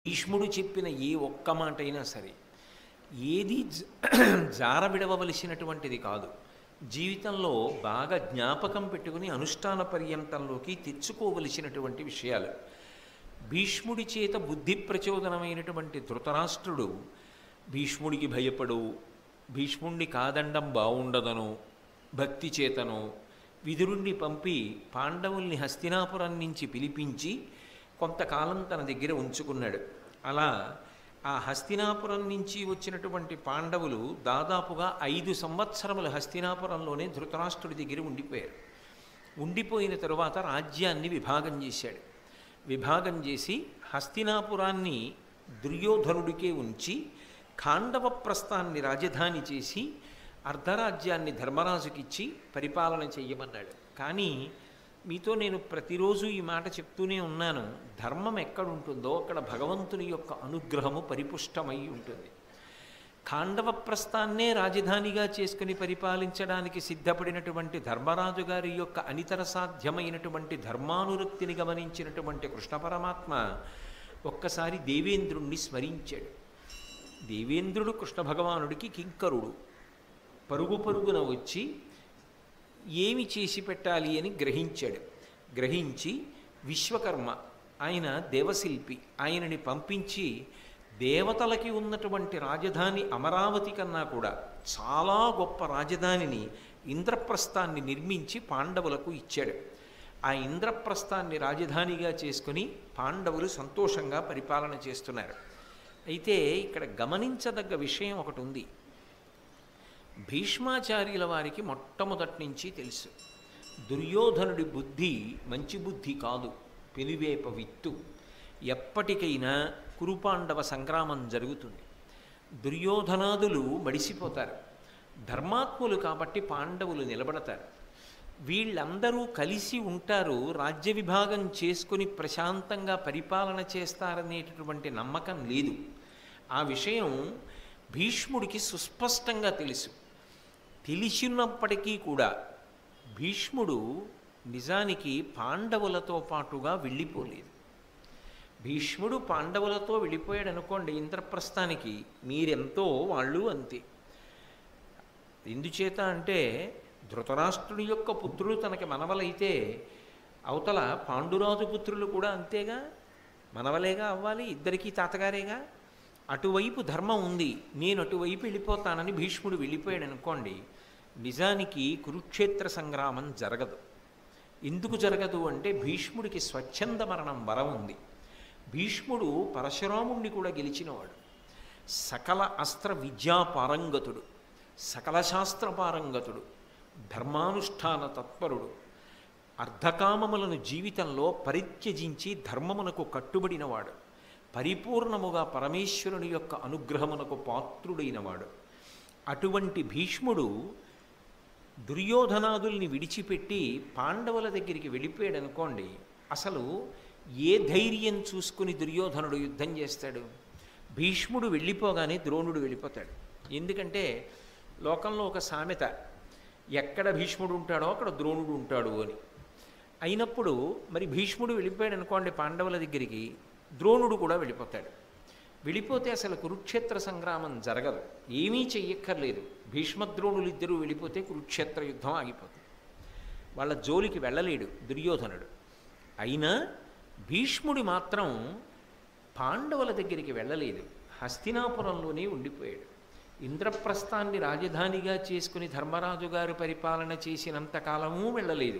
భీష్ముడు చెప్పిన ఏ ఒక్క మాట అయినా సరే ఏది జ- జార విడవవలసినటువంటిది కాదు జీవితంలో బాగా జ్ఞాపకం పెట్టుకుని అనుష్ఠాన పర్యంతంలోకి తెచ్చుకోవలసినటువంటి విషయాలు భీష్ముడి చేత బుద్ధి ప్రచోదనమైనటువంటి ధృతరాష్ట్రుడు భీష్ముడికి భయపడు భీష్ముడిని కాదండం బావుండదను భక్తి చేతను విదురుణ్ణి పంపి పాండవుల్ని హస్తినాపురం నుంచి పిలిపించి కొంతకాలం తన దగ్గర ఉంచుకున్నాడు అలా ఆ హస్తినాపురం నుంచి వచ్చినటువంటి పాండవులు దాదాపుగా ఐదు సంవత్సరముల హస్తినాపురంలోనే ధృతరాష్ట్రుడి దగ్గర ఉండిపోయారు ఉండిపోయిన తరువాత రాజ్యాన్ని విభాగం చేశాడు విభాగం చేసి హస్తినాపురాన్ని దుర్యోధనుడికే ఉంచి ఖాండవ ప్రస్థాన్ని రాజధాని చేసి అర్ధరాజ్యాన్ని ధర్మరాజుకిచ్చి పరిపాలన చెయ్యమన్నాడు కానీ మీతో నేను ప్రతిరోజు ఈ మాట చెప్తూనే ఉన్నాను ధర్మం ఎక్కడుంటుందో అక్కడ భగవంతుని యొక్క అనుగ్రహము పరిపుష్టమై ఉంటుంది ఖాండవ ప్రస్థాన్నే రాజధానిగా చేసుకుని పరిపాలించడానికి సిద్ధపడినటువంటి ధర్మరాజు గారి యొక్క అనితర సాధ్యమైనటువంటి ధర్మానురక్తిని గమనించినటువంటి కృష్ణ పరమాత్మ ఒక్కసారి దేవేంద్రుణ్ణి స్మరించాడు దేవేంద్రుడు కృష్ణ భగవానుడికి కింకరుడు పరుగు పరుగున వచ్చి ఏమి చేసి పెట్టాలి అని గ్రహించాడు గ్రహించి విశ్వకర్మ ఆయన దేవశిల్పి ఆయనని పంపించి దేవతలకి ఉన్నటువంటి రాజధాని అమరావతి కన్నా కూడా చాలా గొప్ప రాజధానిని ఇంద్రప్రస్థాన్ని నిర్మించి పాండవులకు ఇచ్చాడు ఆ ఇంద్రప్రస్థాన్ని రాజధానిగా చేసుకుని పాండవులు సంతోషంగా పరిపాలన చేస్తున్నారు అయితే ఇక్కడ గమనించదగ్గ విషయం ఒకటి ఉంది భీష్మాచార్యుల వారికి మొట్టమొదటి నుంచి తెలుసు దుర్యోధనుడి బుద్ధి మంచి బుద్ధి కాదు పెనువేప విత్తు ఎప్పటికైనా కురుపాండవ సంగ్రామం జరుగుతుంది దుర్యోధనాదులు మడిసిపోతారు ధర్మాత్ములు కాబట్టి పాండవులు నిలబడతారు వీళ్ళందరూ కలిసి ఉంటారు రాజ్య విభాగం చేసుకుని ప్రశాంతంగా పరిపాలన చేస్తారనేటటువంటి నమ్మకం లేదు ఆ విషయం భీష్ముడికి సుస్పష్టంగా తెలుసు తెలిసినప్పటికీ కూడా భీష్ముడు నిజానికి పాండవులతో పాటుగా వెళ్ళిపోలేదు భీష్ముడు పాండవులతో వెళ్ళిపోయాడు అనుకోండి ఇంద్రప్రస్థానికి మీరెంతో వాళ్ళు అంతే ఎందుచేత అంటే ధృతరాష్ట్రుడి యొక్క పుత్రులు తనకి మనవలైతే అవతల పాండురాజు పుత్రులు కూడా అంతేగా మనవలేగా అవ్వాలి ఇద్దరికీ తాతగారేగా అటువైపు ధర్మం ఉంది నేను అటువైపు వెళ్ళిపోతానని భీష్ముడు వెళ్ళిపోయాడు అనుకోండి నిజానికి కురుక్షేత్ర సంగ్రామం జరగదు ఎందుకు జరగదు అంటే భీష్ముడికి స్వచ్ఛంద మరణం వరం ఉంది భీష్ముడు పరశురాముణ్ణి కూడా గెలిచినవాడు సకల అస్త్ర విద్యా పారంగతుడు సకల శాస్త్ర పారంగతుడు ధర్మానుష్ఠాన తత్పరుడు అర్ధకామములను జీవితంలో పరిత్యజించి ధర్మమునకు కట్టుబడినవాడు పరిపూర్ణముగా పరమేశ్వరుని యొక్క అనుగ్రహమునకు పాత్రుడైనవాడు అటువంటి భీష్ముడు దుర్యోధనాదుల్ని విడిచిపెట్టి పాండవుల దగ్గరికి వెళ్ళిపోయాడు అనుకోండి అసలు ఏ ధైర్యం చూసుకుని దుర్యోధనుడు యుద్ధం చేస్తాడు భీష్ముడు వెళ్ళిపోగానే ద్రోణుడు వెళ్ళిపోతాడు ఎందుకంటే లోకంలో ఒక సామెత ఎక్కడ భీష్ముడు ఉంటాడో అక్కడ ద్రోణుడు ఉంటాడు అని అయినప్పుడు మరి భీష్ముడు వెళ్ళిపోయాడు అనుకోండి పాండవుల దగ్గరికి ద్రోణుడు కూడా వెళ్ళిపోతాడు వెళ్ళిపోతే అసలు కురుక్షేత్ర సంగ్రామం జరగదు ఏమీ చెయ్యక్కర్లేదు భీష్మద్రోణులు ఇద్దరూ వెళ్ళిపోతే కురుక్షేత్ర యుద్ధం ఆగిపోతుంది వాళ్ళ జోలికి వెళ్ళలేడు దుర్యోధనుడు అయినా భీష్ముడి మాత్రం పాండవుల దగ్గరికి వెళ్ళలేదు హస్తినాపురంలోనే ఉండిపోయాడు ఇంద్రప్రస్థాన్ని రాజధానిగా చేసుకుని ధర్మరాజు గారు పరిపాలన చేసినంతకాలమూ వెళ్ళలేదు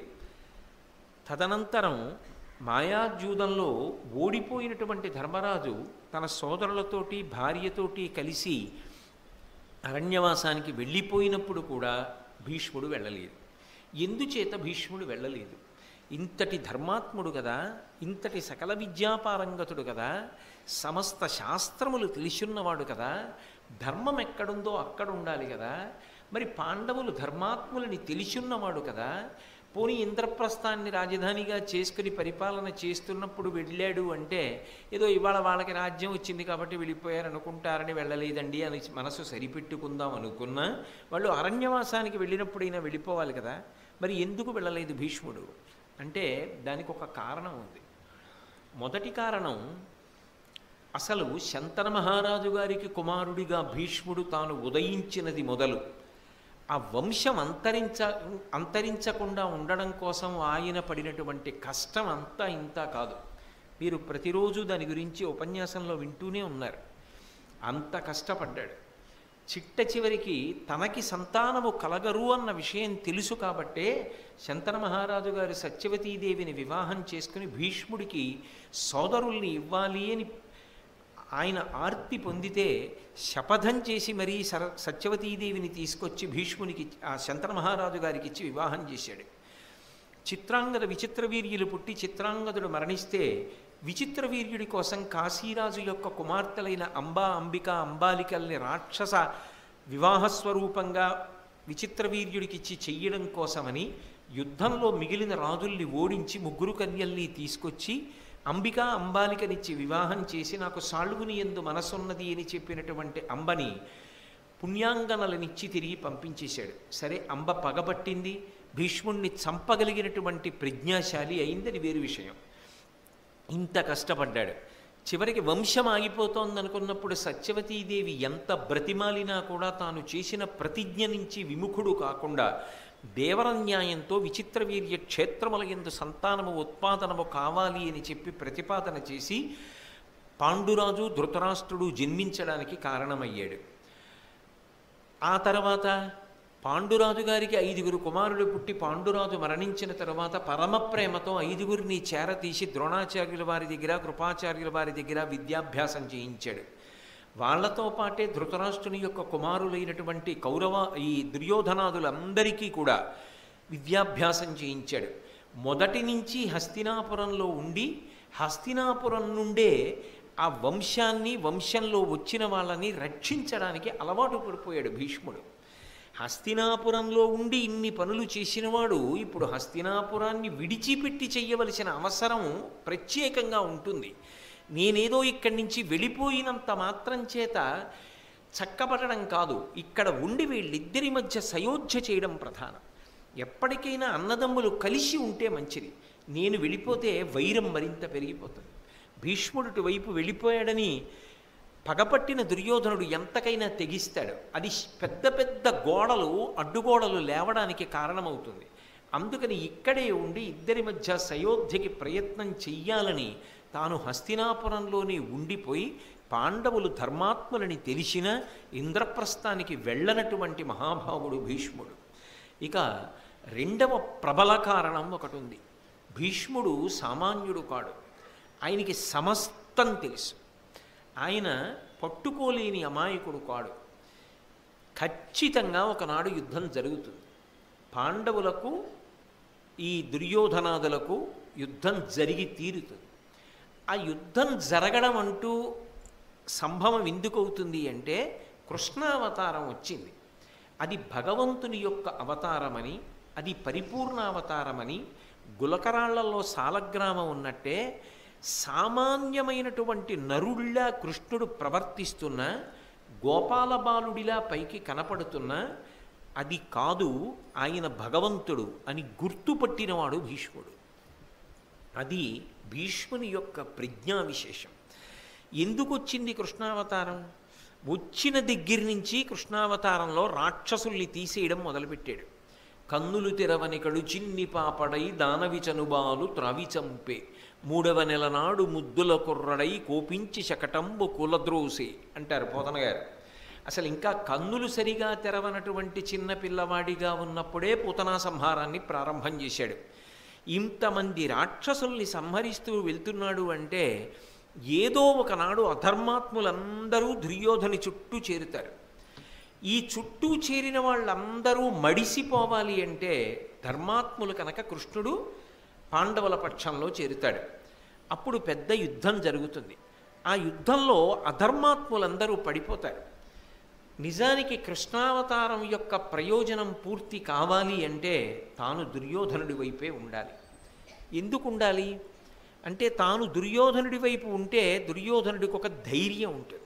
తదనంతరం మాయాజూదంలో ఓడిపోయినటువంటి ధర్మరాజు తన సోదరులతోటి భార్యతోటి కలిసి అరణ్యవాసానికి వెళ్ళిపోయినప్పుడు కూడా భీష్ముడు వెళ్ళలేదు ఎందుచేత భీష్ముడు వెళ్ళలేదు ఇంతటి ధర్మాత్ముడు కదా ఇంతటి సకల విద్యాపారంగతుడు కదా సమస్త శాస్త్రములు తెలిసున్నవాడు కదా ధర్మం ఎక్కడుందో అక్కడ ఉండాలి కదా మరి పాండవులు ధర్మాత్ములని తెలిసున్నవాడు కదా పోనీ ఇంద్రప్రస్థాన్ని రాజధానిగా చేసుకుని పరిపాలన చేస్తున్నప్పుడు వెళ్ళాడు అంటే ఏదో ఇవాళ వాళ్ళకి రాజ్యం వచ్చింది కాబట్టి వెళ్ళిపోయారు అనుకుంటారని వెళ్ళలేదండి అని మనసు సరిపెట్టుకుందాం అనుకున్నా వాళ్ళు అరణ్యవాసానికి వెళ్ళినప్పుడైనా వెళ్ళిపోవాలి కదా మరి ఎందుకు వెళ్ళలేదు భీష్ముడు అంటే దానికి ఒక కారణం ఉంది మొదటి కారణం అసలు శంతన మహారాజు గారికి కుమారుడిగా భీష్ముడు తాను ఉదయించినది మొదలు ఆ వంశం అంతరించ అంతరించకుండా ఉండడం కోసం ఆయన పడినటువంటి కష్టం అంతా ఇంత కాదు మీరు ప్రతిరోజు దాని గురించి ఉపన్యాసంలో వింటూనే ఉన్నారు అంత కష్టపడ్డాడు చిట్ట చివరికి తనకి సంతానము కలగరు అన్న విషయం తెలుసు కాబట్టే శంతన మహారాజు గారు సత్యవతీదేవిని వివాహం చేసుకుని భీష్ముడికి సోదరుల్ని ఇవ్వాలి అని ఆయన ఆర్తి పొందితే శపథం చేసి మరీ సర సత్యవతీదేవిని తీసుకొచ్చి భీష్మునికి ఆ శంతన మహారాజు గారికి ఇచ్చి వివాహం చేశాడు చిత్రాంగద విచిత్ర వీర్యులు పుట్టి చిత్రాంగదుడు మరణిస్తే విచిత్ర వీర్యుడి కోసం కాశీరాజు యొక్క కుమార్తెలైన అంబా అంబిక అంబాలికల్ని రాక్షస వివాహస్వరూపంగా విచిత్ర వీర్యుడికిచ్చి చెయ్యడం కోసమని యుద్ధంలో మిగిలిన రాజుల్ని ఓడించి ముగ్గురు కన్యల్ని తీసుకొచ్చి అంబిక అంబాలికనిచ్చి వివాహం చేసి నాకు సాళ్వుని ఎందు మనసున్నది అని చెప్పినటువంటి అంబని పుణ్యాంగనలనిచ్చి తిరిగి పంపించేశాడు సరే అంబ పగబట్టింది భీష్ముణ్ణి చంపగలిగినటువంటి ప్రజ్ఞాశాలి అయిందని వేరు విషయం ఇంత కష్టపడ్డాడు చివరికి వంశం ఆగిపోతోందనుకున్నప్పుడు సత్యవతీదేవి ఎంత బ్రతిమాలినా కూడా తాను చేసిన ప్రతిజ్ఞ నుంచి విముఖుడు కాకుండా దేవరన్యాయంతో విచిత్ర వీర్య క్షేత్రముల ఎందు సంతానము ఉత్పాదనము కావాలి అని చెప్పి ప్రతిపాదన చేసి పాండురాజు ధృతరాష్ట్రుడు జన్మించడానికి కారణమయ్యాడు ఆ తర్వాత పాండురాజు గారికి ఐదుగురు కుమారులు పుట్టి పాండురాజు మరణించిన తర్వాత పరమ ప్రేమతో ఐదుగురిని చేరతీసి ద్రోణాచార్యుల వారి దగ్గర కృపాచార్యుల వారి దగ్గర విద్యాభ్యాసం చేయించాడు వాళ్లతో పాటే ధృతరాష్ట్రుని యొక్క కుమారులైనటువంటి కౌరవ ఈ దుర్యోధనాదులందరికీ కూడా విద్యాభ్యాసం చేయించాడు మొదటి నుంచి హస్తినాపురంలో ఉండి హస్తినాపురం నుండే ఆ వంశాన్ని వంశంలో వచ్చిన వాళ్ళని రక్షించడానికి అలవాటు పడిపోయాడు భీష్ముడు హస్తినాపురంలో ఉండి ఇన్ని పనులు చేసినవాడు ఇప్పుడు హస్తినాపురాన్ని విడిచిపెట్టి చెయ్యవలసిన అవసరం ప్రత్యేకంగా ఉంటుంది నేనేదో ఇక్కడి నుంచి వెళ్ళిపోయినంత మాత్రం చేత చక్కబడడం కాదు ఇక్కడ ఉండి వీళ్ళిద్దరి మధ్య సయోధ్య చేయడం ప్రధానం ఎప్పటికైనా అన్నదమ్ములు కలిసి ఉంటే మంచిది నేను వెళ్ళిపోతే వైరం మరింత పెరిగిపోతుంది భీష్ముడు వైపు వెళ్ళిపోయాడని పగపట్టిన దుర్యోధనుడు ఎంతకైనా తెగిస్తాడు అది పెద్ద పెద్ద గోడలు అడ్డుగోడలు లేవడానికి కారణమవుతుంది అందుకని ఇక్కడే ఉండి ఇద్దరి మధ్య సయోధ్యకి ప్రయత్నం చెయ్యాలని తాను హస్తినాపురంలోనే ఉండిపోయి పాండవులు ధర్మాత్ములని తెలిసిన ఇంద్రప్రస్థానికి వెళ్ళనటువంటి మహాభావుడు భీష్ముడు ఇక రెండవ ప్రబల కారణం ఒకటి ఉంది భీష్ముడు సామాన్యుడు కాడు ఆయనకి సమస్తం తెలుసు ఆయన పట్టుకోలేని అమాయకుడు కాడు ఖచ్చితంగా ఒకనాడు యుద్ధం జరుగుతుంది పాండవులకు ఈ దుర్యోధనాదులకు యుద్ధం జరిగి తీరుతుంది ఆ యుద్ధం జరగడం అంటూ సంభవం ఎందుకు అవుతుంది అంటే కృష్ణావతారం వచ్చింది అది భగవంతుని యొక్క అవతారమని అది పరిపూర్ణ అవతారమని గులకరాళ్లలో సాలగ్రామం ఉన్నట్టే సామాన్యమైనటువంటి నరుడిలా కృష్ణుడు ప్రవర్తిస్తున్న గోపాల బాలుడిలా పైకి కనపడుతున్న అది కాదు ఆయన భగవంతుడు అని గుర్తుపట్టినవాడు భీష్ముడు అది భీష్ముని యొక్క ప్రజ్ఞా విశేషం ఎందుకు వచ్చింది కృష్ణావతారం వచ్చిన దగ్గర నుంచి కృష్ణావతారంలో రాక్షసుల్ని తీసేయడం మొదలుపెట్టాడు కన్నులు తెరవని కడు చిన్ని పాపడై దానవి చనుబాలు త్రవి చంపే మూడవ నెల నాడు ముద్దుల కుర్రడై కోపించి శకటంబు కులద్రోసే అంటారు పోతన గారు అసలు ఇంకా కన్నులు సరిగా తెరవనటువంటి చిన్న పిల్లవాడిగా ఉన్నప్పుడే పూతనా సంహారాన్ని ప్రారంభం చేశాడు ఇంతమంది రాక్షసుల్ని సంహరిస్తూ వెళ్తున్నాడు అంటే ఏదో ఒకనాడు అధర్మాత్ములందరూ దుర్యోధని చుట్టూ చేరుతారు ఈ చుట్టూ చేరిన వాళ్ళందరూ మడిసిపోవాలి అంటే ధర్మాత్ములు కనుక కృష్ణుడు పాండవుల పక్షంలో చేరుతాడు అప్పుడు పెద్ద యుద్ధం జరుగుతుంది ఆ యుద్ధంలో అధర్మాత్ములందరూ పడిపోతారు నిజానికి కృష్ణావతారం యొక్క ప్రయోజనం పూర్తి కావాలి అంటే తాను దుర్యోధనుడి వైపే ఉండాలి ఎందుకు ఉండాలి అంటే తాను దుర్యోధనుడి వైపు ఉంటే దుర్యోధనుడికి ఒక ధైర్యం ఉంటుంది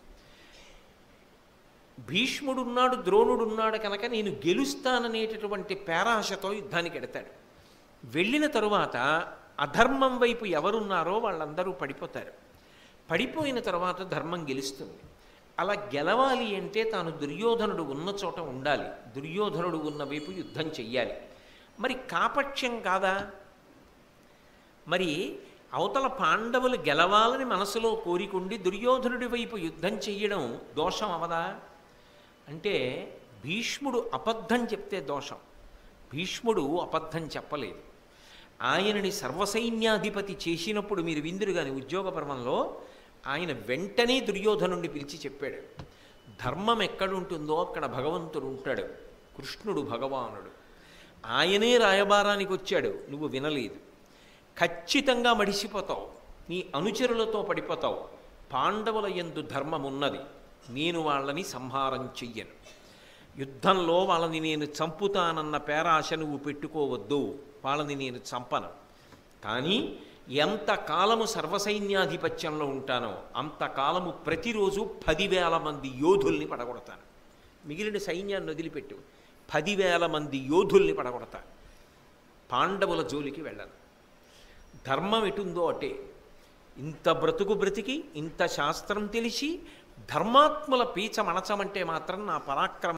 భీష్ముడున్నాడు ద్రోణుడున్నాడు కనుక నేను గెలుస్తాననేటటువంటి పేరాశతో యుద్ధానికి ఎడతాడు వెళ్ళిన తరువాత అధర్మం వైపు ఎవరున్నారో వాళ్ళందరూ పడిపోతారు పడిపోయిన తర్వాత ధర్మం గెలుస్తుంది అలా గెలవాలి అంటే తాను దుర్యోధనుడు ఉన్న చోట ఉండాలి దుర్యోధనుడు ఉన్న వైపు యుద్ధం చెయ్యాలి మరి కాపక్ష్యం కాదా మరి అవతల పాండవులు గెలవాలని మనసులో కోరికుండి దుర్యోధనుడి వైపు యుద్ధం చెయ్యడం దోషం అవదా అంటే భీష్ముడు అబద్ధం చెప్తే దోషం భీష్ముడు అబద్ధం చెప్పలేదు ఆయనని సర్వసైన్యాధిపతి చేసినప్పుడు మీరు విందురు కానీ ఉద్యోగ పర్వంలో ఆయన వెంటనే దుర్యోధనుడిని పిలిచి చెప్పాడు ధర్మం ఎక్కడుంటుందో అక్కడ భగవంతుడు ఉంటాడు కృష్ణుడు భగవానుడు ఆయనే రాయబారానికి వచ్చాడు నువ్వు వినలేదు ఖచ్చితంగా మడిసిపోతావు నీ అనుచరులతో పడిపోతావు పాండవుల యందు ధర్మం ఉన్నది నేను వాళ్ళని సంహారం చెయ్యను యుద్ధంలో వాళ్ళని నేను చంపుతానన్న పేరాశ నువ్వు పెట్టుకోవద్దు వాళ్ళని నేను చంపను కానీ ఎంతకాలము సర్వసైన్యాధిపత్యంలో ఉంటానో అంతకాలము ప్రతిరోజు పదివేల మంది యోధుల్ని పడగొడతాను మిగిలిన సైన్యాన్ని వదిలిపెట్టు పదివేల మంది యోధుల్ని పడగొడతా పాండవుల జోలికి వెళ్ళను ధర్మం ఎటుందో అటే ఇంత బ్రతుకు బ్రతికి ఇంత శాస్త్రం తెలిసి ధర్మాత్ముల పీచ మణచమంటే మాత్రం నా పరాక్రమం